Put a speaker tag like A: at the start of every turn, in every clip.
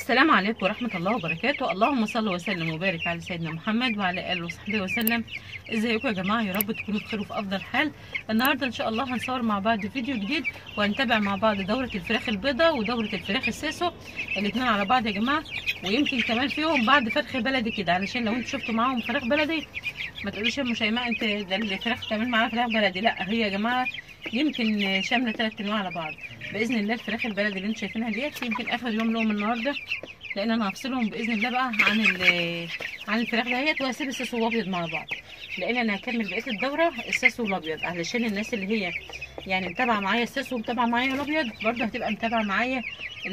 A: السلام عليكم ورحمة الله وبركاته اللهم صل وسلم وبارك على سيدنا محمد وعلى آله وصحبه وسلم ازيكم يا جماعة يا رب تكونوا بخير وفي أفضل حال النهاردة إن شاء الله هنصور مع بعض فيديو جديد وهنتابع مع بعض دورة الفراخ البيضاء ودورة الفراخ الساسو الاتنين على بعض يا جماعة ويمكن كمان فيهم بعض فرخ بلدي كده علشان لو انتوا شفتوا معاهم فراخ بلدي ما تقولوش يا ام شيماء انت ده الفراخ تعمل معاها فراخ بلدي لا هي يا جماعة يمكن شامله ثلاث انواع على بعض باذن الله الفراخ البلدي اللي انتوا شايفينها ديت يمكن اخر يوم لهم النهارده لان انا هفصلهم باذن الله بقى عن عن الفراخ دهيت وهسيب الساسو والابيض مع بعض لان انا هكمل بقيه الدوره الساسو والابيض علشان الناس اللي هي يعني متابعه معايا الساسو ومتابعه معايا الابيض برده هتبقى متابعه معايا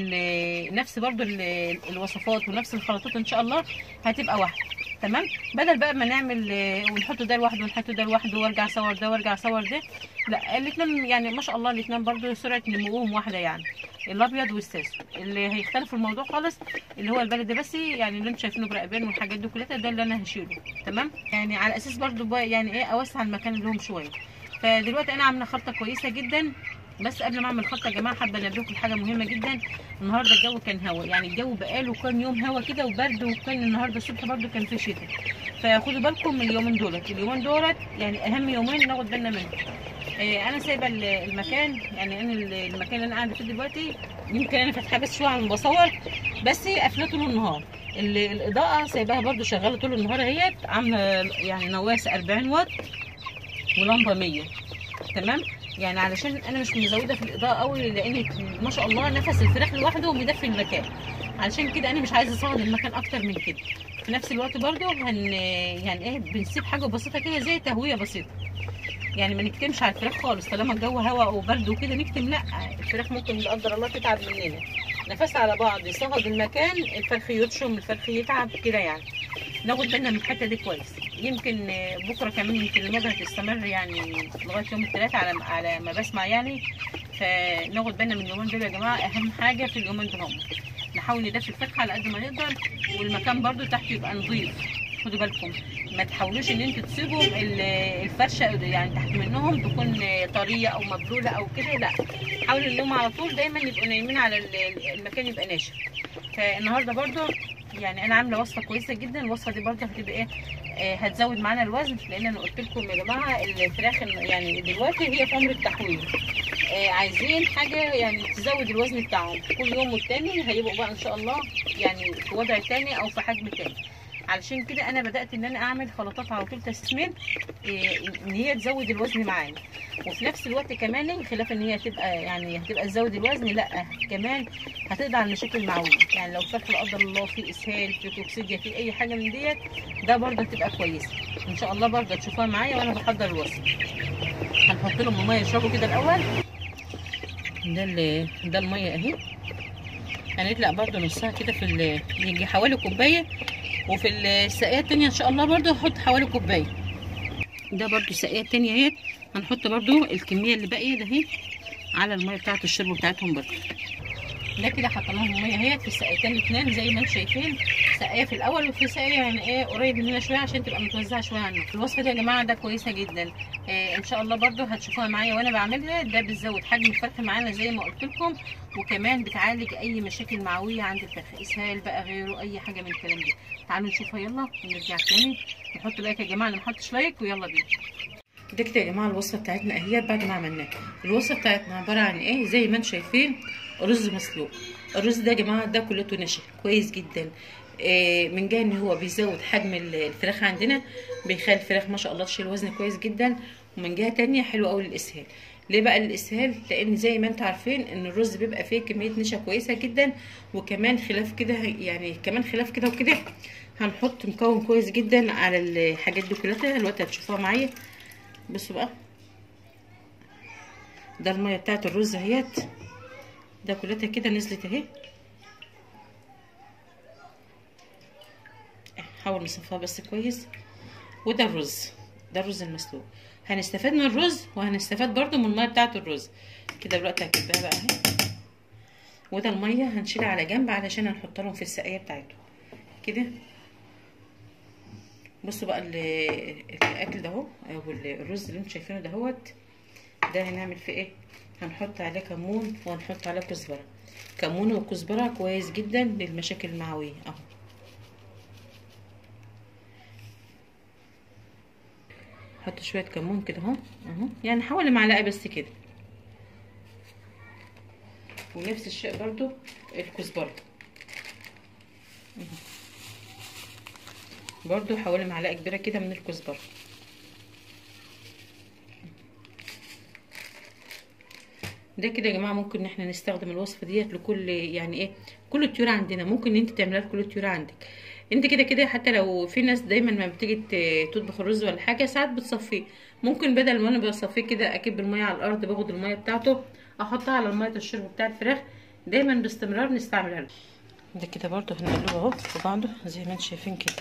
A: نفس برده الوصفات ونفس الخلطات ان شاء الله هتبقى واحده تمام بدل بقى ما نعمل ونحط ده لوحده ونحط ده لوحده وارجع اصور ده وارجع اصور ده لا الاثنين يعني ما شاء الله الاثنين برده سرعه نموهم واحده يعني الابيض والساسو اللي هيختلف الموضوع خالص اللي هو البلدي بس يعني اللي انتم شايفينه برقبان والحاجات دي كلها ده اللي انا هشيله تمام يعني على اساس برده يعني ايه اوسع المكان لهم شويه فدلوقتي انا عامله خلطه كويسه جدا بس قبل ما اعمل خلطه يا جماعه حابه انبهكم حاجه مهمه جدا النهارده الجو كان هوا يعني الجو بقاله كام يوم هوا كده وبرد وكان النهارده الصبح برده كان في شتاء فخدوا بالكم من اليومين دولت اليومين دولت يعني اهم يومين ناخد بالنا منهم آه انا سايبه المكان يعني انا المكان اللي انا قاعده فيه دلوقتي يمكن انا فاتحاه بس شويه عم بصور بس قافله طول النهار الاضاءه سايباها برده شغاله طول النهار اهيت عامله يعني نواسه 40 واط ولمبه 100 تمام يعني علشان انا مش مزوده في الاضاءه قوي لان ما شاء الله نفس الفراخ لوحده مدفي المكان علشان كده انا مش عايزه اصعد المكان اكتر من كده في نفس الوقت برده هن يعني ايه بنسيب حاجه بسيطه كده زي تهويه بسيطه يعني ما نكتمش على الفراخ خالص طالما الجو هواء وبرد وكده نكتم لا الفراخ ممكن لا قدر الله تتعب مننا نفس على بعض يصهد المكان الفرخ يتشم الفرخ يتعب كده يعني ناخد بالنا من الحته دي كويس يمكن بكره كمان يمكن الموضه هتستمر يعني لغايه يوم الثلاثاء على على ما بسمع يعني فناخد بالنا من اليومين دول يا جماعه اهم حاجه في اليومين دول هم نحاول ندفي الفرخه على قد ما نقدر والمكان برده تحت يبقى نظيف خدوا بالكم ما تحاولوش ان انتوا تسيبوا الفرشه يعني تحت منهم تكون طريه او مبلوله او كده لا حاولوا انهم على طول دايما يبقوا نايمين على المكان يبقى ناشف فالنهارده برده يعني انا عامله وصفه كويسه جدا الوصفه دي برده هتبقى ايه آه هتزود معانا الوزن لان انا قلت لكم يا جماعه الفراخ يعني دلوقتي هي في عمر التحويل آه عايزين حاجه يعني تزود الوزن بتاعهم كل يوم والتاني هيبقوا بقى ان شاء الله يعني في وضع تاني او في حجم تاني علشان كده انا بدات ان انا اعمل خلطات على طول تسمين إيه ان هي تزود الوزن معانا وفي نفس الوقت كمان خلاف ان هي هتبقى يعني هتبقى تزود الوزن لا كمان هتقضي على المشاكل المعويه يعني لو فرخ لا قدر الله في اسهال في توكسيديا في اي حاجه من ديت ده برده هتبقى كويسه ان شاء الله برده تشوفوها معايا وانا بحضر الوصفه هنحط لهم ميه يشربوا كده الاول ده ده الميه اهي هنطلع برده نصها كده في يجي حوالي كوبايه وفي السقايه التانية ان شاء الله برضو هحط حوالي كوبايه ده برضو السقايه التانية اهيت هنحط برضو الكميه اللي باقيه ده اهي على الميه بتاعه الشرب بتاعتهم برضو ده كده حطيناهم ميه اهيت في السقايتين الاثنين زي ما انتم شايفين سقايه في الاول وفي سقايه يعني ايه قريب مننا شويه عشان تبقى متوزعه شويه عنه الوصفه دي يا جماعه ده كويسه جدا آه ان شاء الله برضو هتشوفوها معايا وانا بعملها ده بتزود حجم الفرخ معانا زي ما قلت لكم وكمان بتعالج اي مشاكل معويه عند الفرخ اسهال بقى غيره اي حاجه من الكلام ده تعالوا نشوفها يلا ونرجع تاني نحط لايك يا جماعه اللي ما حطش لايك ويلا بينا كده كده يا جماعه الوصفه بتاعتنا اهيت بعد ما عملناها الوصفه بتاعتنا عباره عن ايه زي ما انتم شايفين رز مسلوق الرز ده يا جماعه ده كلته نشا كويس جدا إيه من جهه ان هو بيزود حجم الفراخ عندنا بيخلي الفراخ ما شاء الله تشيل وزن كويس جدا ومن جهه تانية حلو قوي للاسهال ليه بقى الاسهال لان زي ما انتم عارفين ان الرز بيبقى فيه كميه نشا كويسه جدا وكمان خلاف كده يعني كمان خلاف كده وكده هنحط مكون كويس جدا على الحاجات دي كلها دلوقتي هتشوفوها معايا بصوا بقى ده الميه بتاعت الرز اهيت ده كلها كده نزلت اهي حاول نصفها بس كويس وده الرز ده الرز المسلوق هنستفاد من الرز وهنستفاد برضو من الميه بتاعه الرز كده دلوقتي هكبها بقى اهي وده الميه هنشيلها على جنب علشان هنحط لهم في السقايه بتاعتهم كده بصوا بقى الاكل ده اهو او الرز اللي انتم شايفينه دهوت ده هنعمل فيه ايه هنحط عليه كمون وهنحط عليه كزبره كمون وكزبره كويس جدا للمشاكل المعويه اهو حط شويه كمون كده اهو اهو يعني حوالي معلقه بس كده ونفس الشيء برضو الكزبره برضو حوالي معلقه كبيره كده من الكزبره ده كده يا جماعه ممكن ان احنا نستخدم الوصفه ديت لكل يعني ايه كل الطيور عندنا ممكن ان انت تعملها لكل الطيور عندك انت كده كده حتى لو في ناس دايما ما بتيجي تطبخ الرز ولا حاجه ساعات بتصفيه ممكن بدل ما انا بصفيه كده اكب الميه على الارض باخد الميه بتاعته احطها على الميه الشرب بتاع الفراخ دايما باستمرار نستعملها ده كده برضو هنقلبه اهو في بعضه زي ما انتم شايفين كده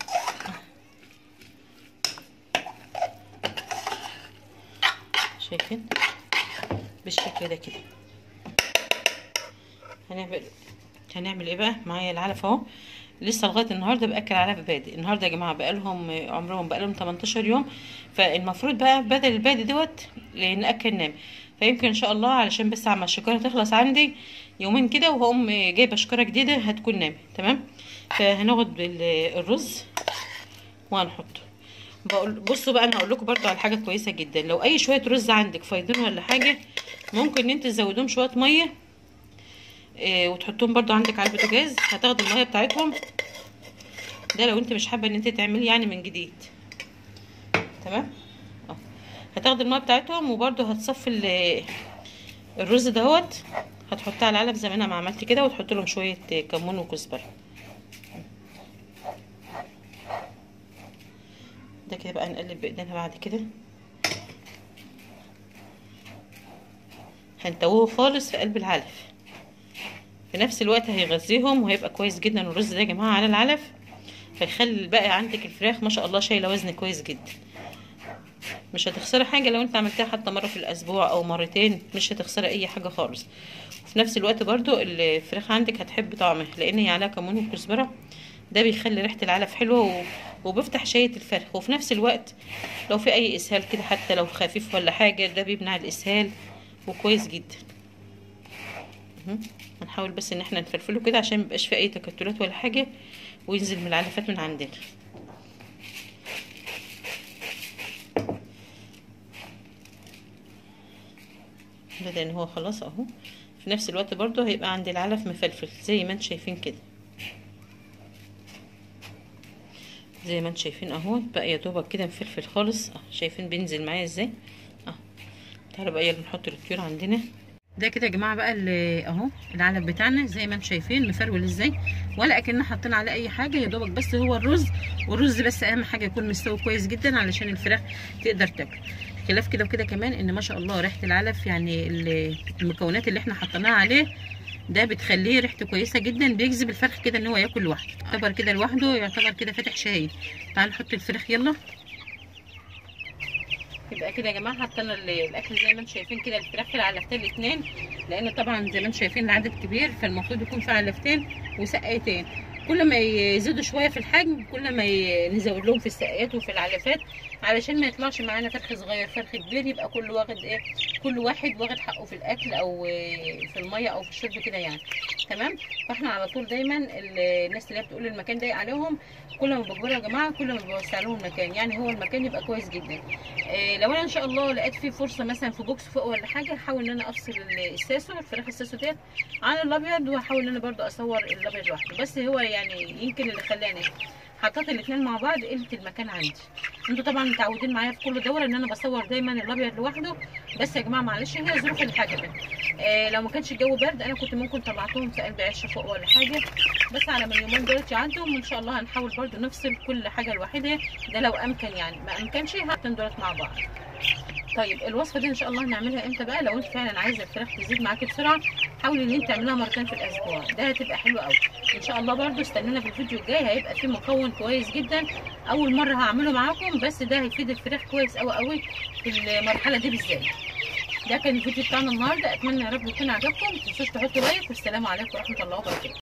A: شايفين بالشكل ده كده هنعمل هنعمل ايه بقى معايا العلف اهو لسه لغايه النهارده باكل علف بادئ النهارده يا جماعه بقالهم عمرهم بقالهم 18 يوم فالمفروض بقى بدل البادئ دوت ناكل نام فيمكن ان شاء الله علشان بس عما الشكاره تخلص عندي يومين كده وهقوم جايبه شكاره جديده هتكون نامت تمام فهناخد الرز وهنحطه بقول بصوا بقى انا هقول لكم برده على حاجه كويسه جدا لو اي شويه رز عندك فايضين ولا حاجه ممكن ان انت تزودهم شويه ميه إيه وتحطهم برده عندك على البوتاجاز هتاخدي الميه بتاعتهم ده لو انت مش حابه ان انت تعملي يعني من جديد تمام اه هتاخدي الميه بتاعتهم وبرده هتصفي الرز دهوت هتحطيه على العلب زي ما انا ما عملت كده وتحط لهم شويه كمون وكزبره ده كده بقى نقلب بايدينا بعد كده هنتوه خالص في قلب العلف في نفس الوقت هيغذيهم وهيبقى كويس جدا الرز ده يا جماعه على العلف هيخلي الباقي عندك الفراخ ما شاء الله شايله وزن كويس جدا مش هتخسري حاجه لو انت عملتها حتى مره في الاسبوع او مرتين مش هتخسري اي حاجه خالص وفي نفس الوقت برضو الفراخ عندك هتحب طعمها لان هي عليها كمون وكزبره ده بيخلي ريحه العلف حلوه وبيفتح شهيه الفرخ وفي نفس الوقت لو في اي اسهال كده حتى لو خفيف ولا حاجه ده بيمنع الاسهال وكويس جدا هنحاول بس ان احنا نفلفله كده عشان ميبقاش في اي تكتلات ولا حاجه وينزل من العلفات من عندنا بدا ان هو خلاص اهو في نفس الوقت برضو هيبقى عند العلف مفلفل زي ما انتم شايفين كده زي ما انتم شايفين اهو بقى يا دوبك كده مفلفل خالص اه شايفين بينزل معايا ازاي اه تعالوا بقى يلا نحط الطيور عندنا ده كده يا جماعه بقى اهو العلب بتاعنا زي ما انتم شايفين مفرول ازاي ولا اكننا حاطين عليه اي حاجه يا دوبك بس هو الرز والرز بس اهم حاجه يكون مستوي كويس جدا علشان الفراخ تقدر تاكل خلاف كده وكده كمان ان ما شاء الله ريحه العلف يعني المكونات اللي احنا حطيناها عليه ده بتخليه ريحته كويسه جدا بيجذب الفرخ كده ان هو ياكل لوحده يعتبر كده لوحده يعتبر كده فاتح شاي تعالوا نحط الفراخ يلا يبقى كده يا جماعه حطينا الاكل زي ما انتم شايفين كده الفراخ في العلفتين الاثنين لان طبعا زي ما انتم شايفين العدد كبير فالمفروض يكون في علفتين وسقايتين كل ما يزيدوا شويه في الحجم كل ما نزود لهم في السقايات وفي العلفات علشان ما يطلعش معانا فرخ صغير فرخ كبير يبقى كل واخد ايه كل واحد واخد حقه في الاكل او في الميه او في الشرب كده يعني تمام فاحنا على طول دايما الناس اللي بتقول المكان ضيق عليهم كل ما بكبروا يا جماعه كل ما بوسع لهم المكان يعني هو المكان يبقى كويس جدا إيه لو انا ان شاء الله لقيت فيه فرصه مثلا في بوكس فوق ولا حاجه هحاول ان انا افصل الساسو الفراخ الساسو ديت عن الابيض وهحاول ان انا برده اصور الابيض لوحده بس هو يعني يمكن اللي خلاني حطيت الاثنين مع بعض قله المكان عندي انتوا طبعا متعودين معايا في كل دوره ان انا بصور دايما الابيض لوحده بس يا جماعه معلش هي ظروف الحاجه آه لو ما كانش الجو برد انا كنت ممكن طلعتهم في قلب عشه فوق ولا حاجه بس على ما اليومين دولت يعدوا وان شاء الله هنحاول برده نفصل كل حاجه لوحدها ده لو امكن يعني ما امكنش هاتن دولت مع بعض طيب الوصفه دي ان شاء الله هنعملها امتى بقى لو انت فعلا عايزه الفراخ تزيد معاكي بسرعه حاولي ان انت تعمليها مرتين في الاسبوع ده هتبقى حلوه قوي ان شاء الله برده استنونا في الفيديو الجاي هيبقى فيه مكون كويس جدا اول مره هعمله معاكم بس ده هيفيد الفراخ كويس قوي قوي في المرحله دي بالذات ده كان الفيديو بتاعنا النهارده اتمنى يا رب يكون عجبكم ما تنسوش تحطوا لايك والسلام عليكم ورحمه الله وبركاته